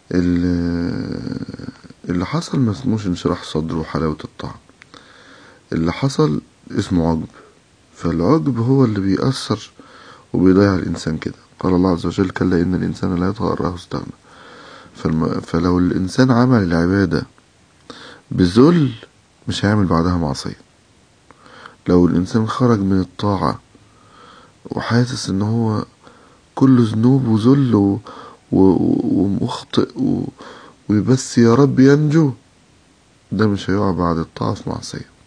اللي اللي حصل ما اسموش انشراح صدر وحلاوة الطعم اللي حصل اسمه عجب فالعجب هو اللي بيأثر وبيضيع الإنسان كده قال الله عز وجل كلا إن الإنسان لا يطغى أن رآه استغنى فالم... فلو الإنسان عمل العبادة بذل مش هيعمل بعدها معصية لو الإنسان خرج من الطاعة وحاسس إن هو كله ذنوب وذل و... و... ومخطئ و... وبس يا رب ينجو ده مش هيقع بعد الطاعة في معصية